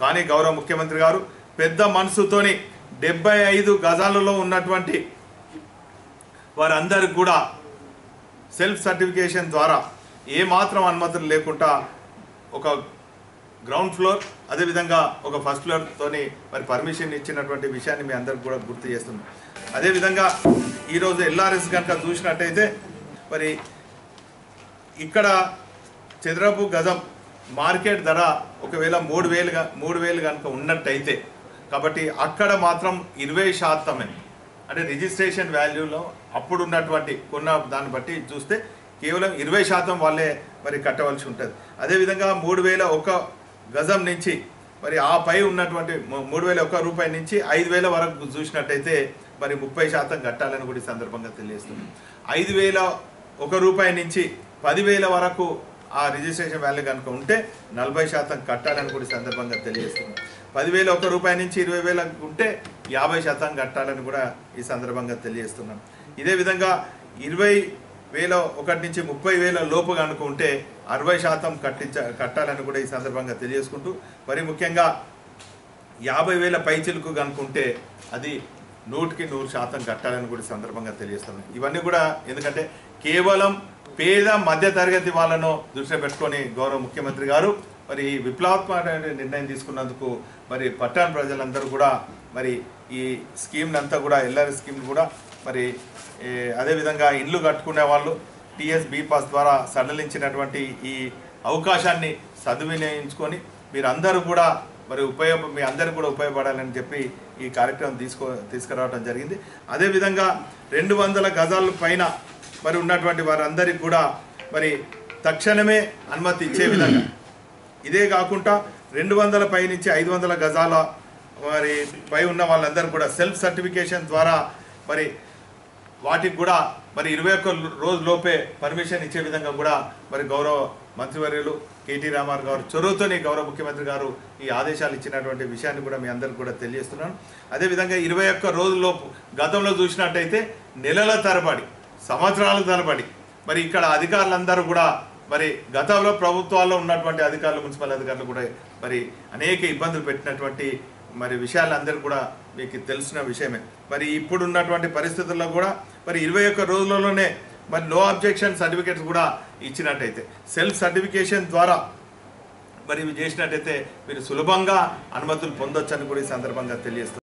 కానీ గౌరవ ముఖ్యమంత్రి గారు పెద్ద మనసుతోని డెబ్బై ఐదు గజాలలో ఉన్నటువంటి వారందరికి కూడా సెల్ఫ్ సర్టిఫికేషన్ ద్వారా ఏ మాత్రం అనుమతులు లేకుండా ఒక గ్రౌండ్ ఫ్లోర్ అదేవిధంగా ఒక ఫస్ట్ ఫ్లోర్తోని మరి పర్మిషన్ ఇచ్చినటువంటి విషయాన్ని మీ అందరికి కూడా గుర్తు చేస్తున్నాం అదేవిధంగా ఈరోజు ఎల్ఆర్ఎస్ కనుక చూసినట్టయితే మరి ఇక్కడ చదరపు గజం మార్కెట్ ధర ఒకవేళ మూడు వేలుగా మూడు వేలు కనుక ఉన్నట్టయితే కాబట్టి అక్కడ మాత్రం ఇరవై శాతమే అంటే రిజిస్ట్రేషన్ వాల్యూలో అప్పుడు ఉన్నటువంటి కొన్న దాన్ని బట్టి చూస్తే కేవలం ఇరవై శాతం వాళ్ళే మరి కట్టవలసి ఉంటుంది అదేవిధంగా మూడు వేల ఒక గజం నుంచి మరి ఆ పై ఉన్నటువంటి ము- మూడు వేల ఒక్క రూపాయి నుంచి ఐదు వేల వరకు చూసినట్టయితే మరి ముప్పై శాతం కట్టాలని కూడా ఈ సందర్భంగా తెలియజేస్తుంది ఐదు వేల ఒక రూపాయి నుంచి పదివేల వరకు ఆ రిజిస్ట్రేషన్ వాల్యూ కనుక ఉంటే నలభై శాతం కట్టాలని కూడా ఈ సందర్భంగా తెలియజేస్తుంది పదివేల ఒక రూపాయి నుంచి ఇరవై వేల ఉంటే యాభై శాతం కట్టాలని కూడా ఈ సందర్భంగా తెలియజేస్తున్నాం ఇదే విధంగా ఇరవై వేల ఒకటి నుంచి ముప్పై వేల లోపు కనుక ఉంటే అరవై శాతం కట్టించ కట్టాలని కూడా ఈ సందర్భంగా తెలియజేసుకుంటూ మరి ముఖ్యంగా యాభై వేల పైచిలకు కనుకుంటే అది నూటికి నూరు శాతం కట్టాలని కూడా ఈ సందర్భంగా తెలియజేస్తున్నాం ఇవన్నీ కూడా ఎందుకంటే కేవలం పేద మధ్య తరగతి వాళ్ళను దృష్టిలో పెట్టుకొని గౌరవ ముఖ్యమంత్రి గారు మరి ఈ విప్లవాత్మక నిర్ణయం తీసుకున్నందుకు మరి పట్టణ ప్రజలందరూ కూడా మరి ఈ స్కీమ్ అంతా కూడా ఎల్ఆర్ స్కీమ్ కూడా మరి ఏ, అదేవిధంగా ఇండ్లు కట్టుకునే వాళ్ళు టిఎస్ బి పాస్ ద్వారా సడలించినటువంటి ఈ అవకాశాన్ని సద్వినియోగించుకొని మీరందరూ కూడా మరి ఉపయోగ మీ అందరికీ కూడా ఉపయోగపడాలని చెప్పి ఈ కార్యక్రమం తీసుకో తీసుకురావడం జరిగింది అదేవిధంగా రెండు వందల గజాల పైన మరి ఉన్నటువంటి వారందరికీ కూడా మరి తక్షణమే అనుమతి ఇచ్చే విధంగా ఇదే కాకుండా రెండు వందల పై నుంచి ఐదు వందల గజాల మరి పై ఉన్న వాళ్ళందరూ కూడా సెల్ఫ్ సర్టిఫికేషన్ ద్వారా మరి వాటికి కూడా మరి ఇరవై ఒక్క రోజు లోపే పర్మిషన్ ఇచ్చే విధంగా కూడా మరి గౌరవ మంత్రివర్యులు కేటీ రామారావు గారు చొరవతోని గౌరవ ముఖ్యమంత్రి గారు ఈ ఆదేశాలు ఇచ్చినటువంటి విషయాన్ని కూడా మీ అందరికీ కూడా తెలియజేస్తున్నాను అదేవిధంగా ఇరవై ఒక్క రోజుల్లోపు గతంలో చూసినట్టయితే నెలల తరబడి సంవత్సరాల తరబడి మరి ఇక్కడ అధికారులందరూ కూడా మరి గతంలో ప్రభుత్వాల్లో ఉన్నటువంటి అధికారులు మున్సిపల్ అధికారులు కూడా మరి అనేక ఇబ్బందులు పెట్టినటువంటి మరి విషయాలందరూ కూడా మీకు తెలిసిన విషయమే మరి ఇప్పుడు ఉన్నటువంటి పరిస్థితుల్లో కూడా మరి ఇరవై ఒక్క రోజులలోనే మరి నో అబ్జెక్షన్ సర్టిఫికేట్స్ కూడా ఇచ్చినట్టయితే సెల్ఫ్ సర్టిఫికేషన్ ద్వారా మరి ఇవి చేసినట్టయితే మీరు సులభంగా అనుమతులు పొందొచ్చని కూడా ఈ సందర్భంగా తెలియజేస్తారు